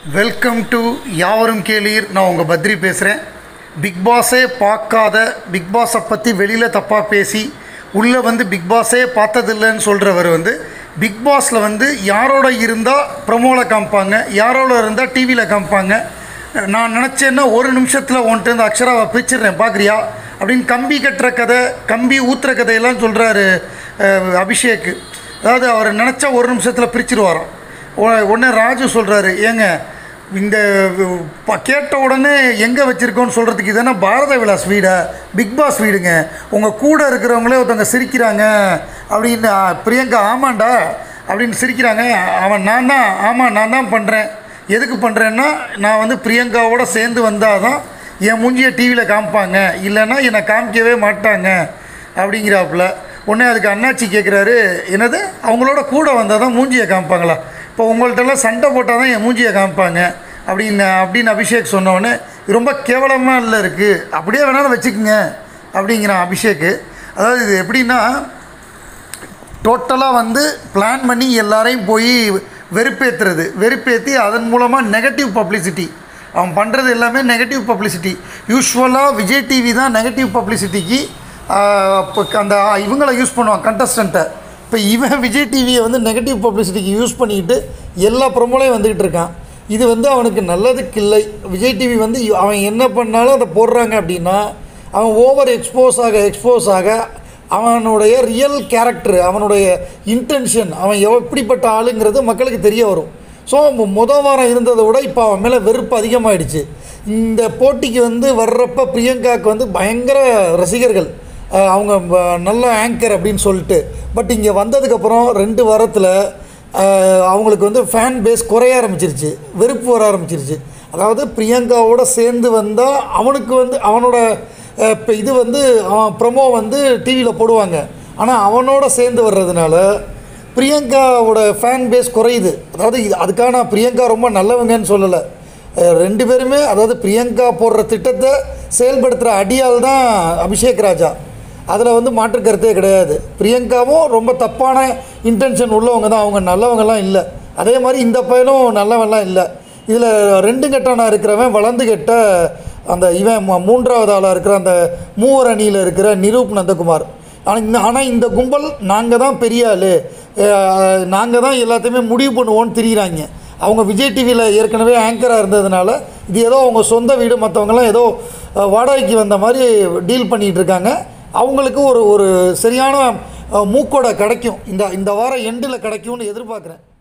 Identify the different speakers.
Speaker 1: welcome to யாவரும் கேளீர் நான் உங்கள் பத்ரி பேசுகிறேன் பிக் பாஸே பார்க்காத பிக் பாஸை பற்றி வெளியில் தப்பாக பேசி உள்ளே வந்து பிக் பாஸே பார்த்ததில்லைன்னு சொல்கிறவர் வந்து பிக் பாஸில் வந்து யாரோட இருந்தால் ப்ரமோவில் காமிப்பாங்க யாரோட இருந்தால் டிவியில் காமிப்பாங்க நான் நினச்சேன்னா ஒரு நிமிஷத்தில் உன்ட்டு இந்த அக்ஷராவை பிரிச்சிடுறேன் பார்க்குறியா அப்படின்னு கம்பி கட்டுற கதை கம்பி ஊத்துற கதையெல்லாம் சொல்கிறாரு அபிஷேக் அதாவது அவர் நினச்சா ஒரு நிமிஷத்தில் பிரிச்சிருவாராம் உடனே ராஜு சொல்கிறாரு ஏங்க இந்த ப- கேட்ட உடனே எங்கே வச்சுருக்கோன்னு சொல்கிறதுக்கு இதென்ன பாரத விலாஸ் வீடா பிக் பாஸ் வீடுங்க உங்கள் கூட இருக்கிறவங்களே ஒருத்தவங்க சிரிக்கிறாங்க அப்படின்னு "ஆ, பிரியங்கா ஆமாண்டா அப்படின்னு சிரிக்கிறாங்க அவன் நான் தான் ஆமாம் நான் தான் பண்ணுறேன் எதுக்கு பண்ணுறேன்னா நான் வந்து பிரியங்காவோட சேர்ந்து வந்தால் தான் என் மூஞ்சியை டிவியில் காமிப்பாங்க இல்லைன்னா என்னை காமிக்கவே மாட்டாங்க அப்படிங்கிறாப்புல உடனே அதுக்கு அண்ணாச்சி கேட்குறாரு என்னது அவங்களோட கூட வந்தால் தான் மூஞ்சியை காமிப்பாங்களா இப்போ உங்கள்கிட்டலாம் சண்டை போட்டால் தான் என் மூஞ்சியை காமிப்பாங்க அப்படின்னு அப்படின்னு அபிஷேக் சொன்னோடனே இது ரொம்ப கேவலமாக இல்லை இருக்குது அப்படியே வேணாலும் வச்சுக்கோங்க அப்படிங்கிறான் அபிஷேக்கு அதாவது இது எப்படின்னா டோட்டலாக வந்து பிளான் பண்ணி எல்லாரையும் போய் வெறுப்பேற்றுறது வெறுப்பேற்றி அதன் மூலமாக நெகட்டிவ் பப்ளிசிட்டி அவன் பண்ணுறது எல்லாமே நெகட்டிவ் பப்ளிசிட்டி யூஸ்வலாக விஜய் டிவி தான் நெகட்டிவ் பப்ளிசிட்டிக்கு இப்போ அந்த இவங்கள யூஸ் பண்ணுவான் கண்டஸ்டண்ட்டை இப்போ இவன் விஜய் டிவியை வந்து நெகட்டிவ் பப்ளிசிட்டிக்கு யூஸ் பண்ணிக்கிட்டு எல்லா ப்ரொமோலையும் வந்துக்கிட்டு இருக்கான் இது வந்து அவனுக்கு நல்லதுக்கு இல்லை விஜய் டிவி வந்து அவன் என்ன பண்ணாலும் அதை போடுறாங்க அப்படின்னா அவன் ஓவர் எக்ஸ்போஸ் ஆக எக்ஸ்போஸ் ஆக அவனுடைய ரியல் கேரக்டர் அவனுடைய இன்டென்ஷன் அவன் எப்படிப்பட்ட ஆளுங்கிறது மக்களுக்கு தெரிய வரும் ஸோ முத வாரம் இருந்ததை விட இப்போ அவன் மேலே வெறுப்பு அதிகமாகிடுச்சு இந்த போட்டிக்கு வந்து வர்றப்ப பிரியங்காவுக்கு வந்து பயங்கர ரசிகர்கள் அஹ் அவங்க ப- நல்ல ஆங்கர் அப்படின்னு சொல்லிட்டு பட் இங்கே வந்ததுக்கப்புறம் ரெண்டு வாரத்தில் அஹ் அவங்களுக்கு வந்து ஃபேன் பேஸ் குறைய ஆரம்பிச்சிருச்சு வெறுப்பு வர ஆரம்பிச்சிருச்சு அதாவது பிரியங்காவோட சேர்ந்து வந்தால் அவனுக்கு வந்து அவனோட இப்போ இது வந்து அவன் ப்ரொமோ வந்து டிவியில் போடுவாங்க ஆனால் அவனோட சேர்ந்து வர்றதுனால பிரியங்காவோட ஃபேன் பேஸ் குறையுது அதாவது இது அதுக்காக நான் பிரியங்கா ரொம்ப நல்லவங்கன்னு சொல்லலை அஹ் ரெண்டு பேருமே அதாவது பிரியங்கா போடுற திட்டத்தை செயல்படுத்துகிற அடியால் தான் அபிஷேக் ராஜா அதில் வந்து மாற்று கருத்தே கிடையாது பிரியங்காவும் ரொம்ப தப்பான இன்டென்ஷன் உள்ளவங்க தான் அவங்க நல்லவங்கலாம் இல்லை அதே மாதிரி இந்த பையனும் நல்லவன்லாம் இல்லை இதில் ரெண்டு கெட்டவனாக இருக்கிறவன் வளர்ந்து கெட்ட அந்த இவன் மூ- மூன்றாவது ஆளாக இருக்கிற அந்த மூவர் அணியில் இருக்கிற நிரூப் நந்தகுமார் ஆனால் இந்த ஆனால் இந்த கும்பல் நாங்கள் தான் பெரிய ஆள் நாங்கள் தான் எல்லாத்தையுமே முடிவு பண்ணுவோன்னு திரியிறாங்க அவங்க விஜய் டிவியில் ஏற்கனவே ஆங்கராக இருந்ததுனால இது ஏதோ அவங்க சொந்த வீடு மற்றவங்கலாம் ஏதோ அஹ், வாடகைக்கு வந்த மாதிரி டீல் பண்ணிகிட்டு இருக்காங்க அவங்களுக்கு ஒரு ஒரு சரியான அஹ், மூக்கோட கிடைக்கும் இந்த இந்த வாரம் எண்டில் கிடைக்கும்னு எதிர்பார்க்குறேன்